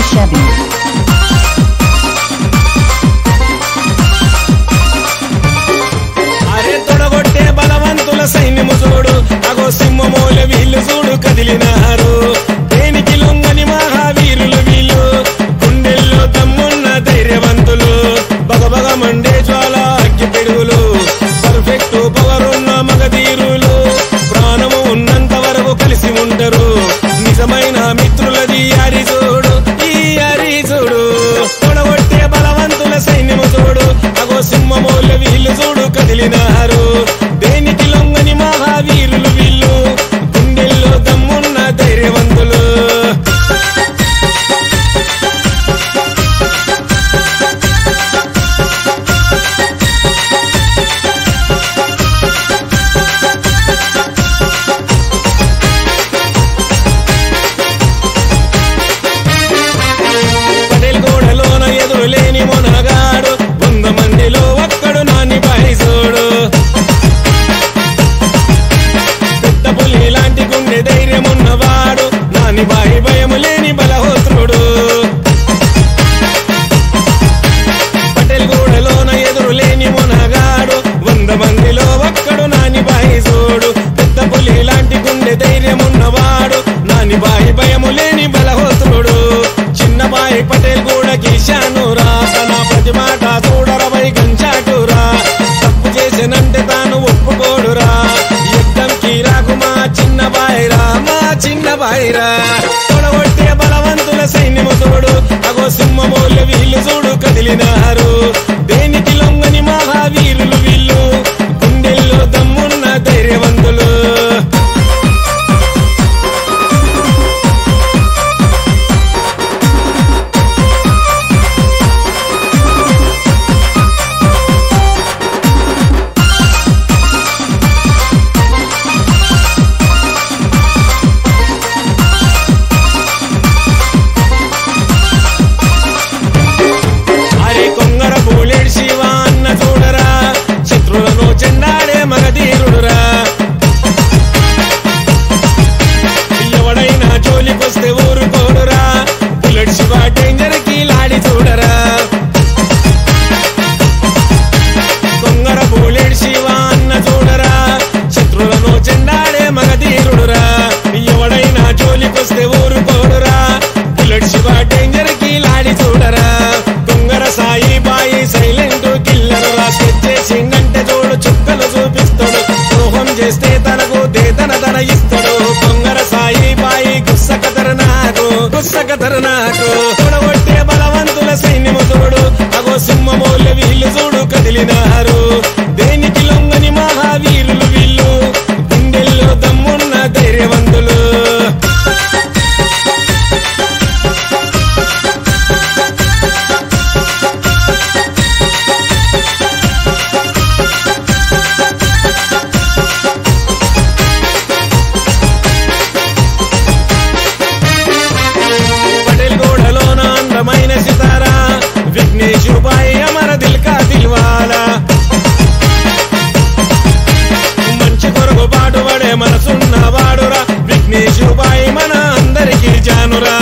Chevy. అరే తొడగొట్టే బలవంతుల సైన్యము చూడు అగో సింహమూల వీళ్ళు చూడు కదిలినారు దేనికి లొంగని మహావీరులు వీళ్ళు గుండెల్లో దమ్మున్న ధైర్యవంతులు బగబగ మండే జ్వాల అగ్గి పిడుగులు పర్ఫెక్ట్ పవరున్న మగధీరులు ప్రాణము ఉన్నంత వరకు కలిసి ఉంటారు నిజమైన మిత్రులది యారి చూడు ఈ యారి చూడు తొడగొట్టే బలవంతుల సైన్యము చూడు అగో సింహమూల వీళ్ళు చూడు కదిలినారు దేనికి లొంగని మహావీరులు వీళ్ళు గుండెల్లో దమ్మున్న ధైర్యవంతులు పటేల్ గోడలోన ఎదురులేని మొనగాడు వంద మందిలో ఒక్కడు నాని బాయిసోడు పెద్ద పులి లాంటి గుండె ధైర్యం ఉన్నవాడు నాని బాయి భయము లేని బలహోత్రుడు పటేల్ గూడలోన ఎదురులేని మునగాడు వంద మందిలో ఒక్కడు నాని బాయి చూడు పెద్ద పులి లాంటి గుండె ధైర్యం ఉన్నవాడు నాని బాయి భయము లేని బలహోత్రుడు చిన్న బాయి పటేల్ కూడా గీశానురా తన ప్రతి మాట చూడరవై గంచాటురా తప్పు చేసినంటే తాను ఒప్పుకోడురా యుద్ధంకి రాకు మా చిన్న బాయిరా మా చిన్న బాయిరా తొడగొట్టే బలవంతుల సైన్యము చూడు అగో సింహమూల వీళ్ళు చూడు కదిలినారు దేనికి లొంగని మహావీరులు వీళ్ళు గుండెల్లో దమ్మున్న ధైర్యవంతులు అరే కొంగర పూలేడు శివ అన్న చూడరా శత్రులను చెండాడే మగధీరుడురా ఎవడైనా జోలికొస్తే ఊరుకోడురా బుల్లెట్ శివ డేంజర్ కి లాడి చూడరా కొంగర పూలేడు శివ అన్న చూడరా శత్రులను చెండాడే మగధీరుడురా ఎవడైనా జోలికొస్తే ఊరుకోడురా బుల్లెట్ శివ డేంజర్ కి లాడి చూడరా కొంగర సాయి బాయి సైలెంట్ కిల్లర్ రా స్కెచ్ చేసిండంటే చూడు చుక్కలు చూపిస్తాడు ద్రోహం చేస్తే తనకు దేతన తన ఇస్తాడు కొంగర సాయి బాయి గుస్సక నాకు గుస్సక నాకు చూడగొట్టే బలవంతుల సైన్యము చూడు అగో సింహమూల వీళ్ళు చూడు కదిలినారు దేనికి లొంగని మహావీరులు వీళ్ళు గుండెల్లో దమ్మున్న ధైర్యవంతులు పటేల్ గోడలోన అందమైన సితారా విఘ్నేష్ బాయ్ అమర దిల్ కా దిల్వాలా మంచి కొరకు పాటుపడే మనసున్న వాడురా విఘ్నేష్ బాయ్ మన అందరికీ జానురా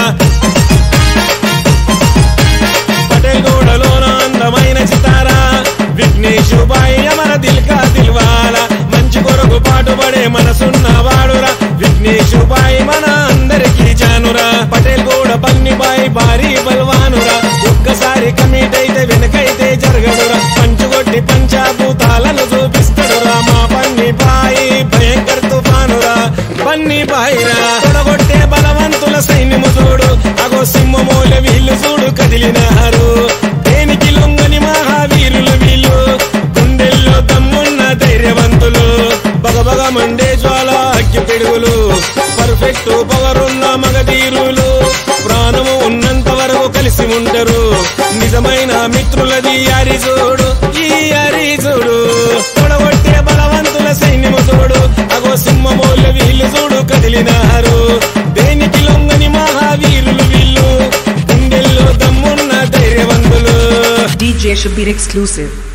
పటేల్ గోడలోన అందమైన సితారా విఘ్నేష్ బాయ్ అమర దిల్ కా దిల్వాలా మంచి కొరకు పాటుపడే మనసున్న వాడురా విఘ్నేష్ బాయ్ మన అందరికీ జానురా పటేల్ గోడ బన్ని బాయ్ భారీ బల్వానురా ఒక్కసారి కమిట్ అయితే వెనకైతే జరగడురా పంచుగొట్టి పంచాభూతాలను చూపిస్తాడురా మా పన్ని బాయి భయంకర్ తుఫానురా బన్ని బాయిరా తొడగొట్టే బలవంతుల సైన్యము చూడు అగో సింహమూల వీళ్ళు చూడు కదిలినారు దేనికి లొంగని మహావీరులు వీళ్ళు గుండెల్లో దమ్మున్న ధైర్యవంతులు బగబగ మండే జ్వాల అగ్గి పిడుగులు పర్ఫెక్ట్ పవరున్న మగధీరులు ప్రాణము ఉన్నంత వరకు కలిసి ఉంటారు నిజమైన మిత్రులది యారి చూడు ఈ యారి చూడు తొడగొట్టే బలవంతుల సైన్యము చూడు అగో సింహమూల వీళ్ళు చూడు కదిలినారు దేనికి లొంగని మహావీరులు వీళ్ళు గుండెల్లో దమ్మున్న ధైర్యవంతులు DJ Shabir exclusive.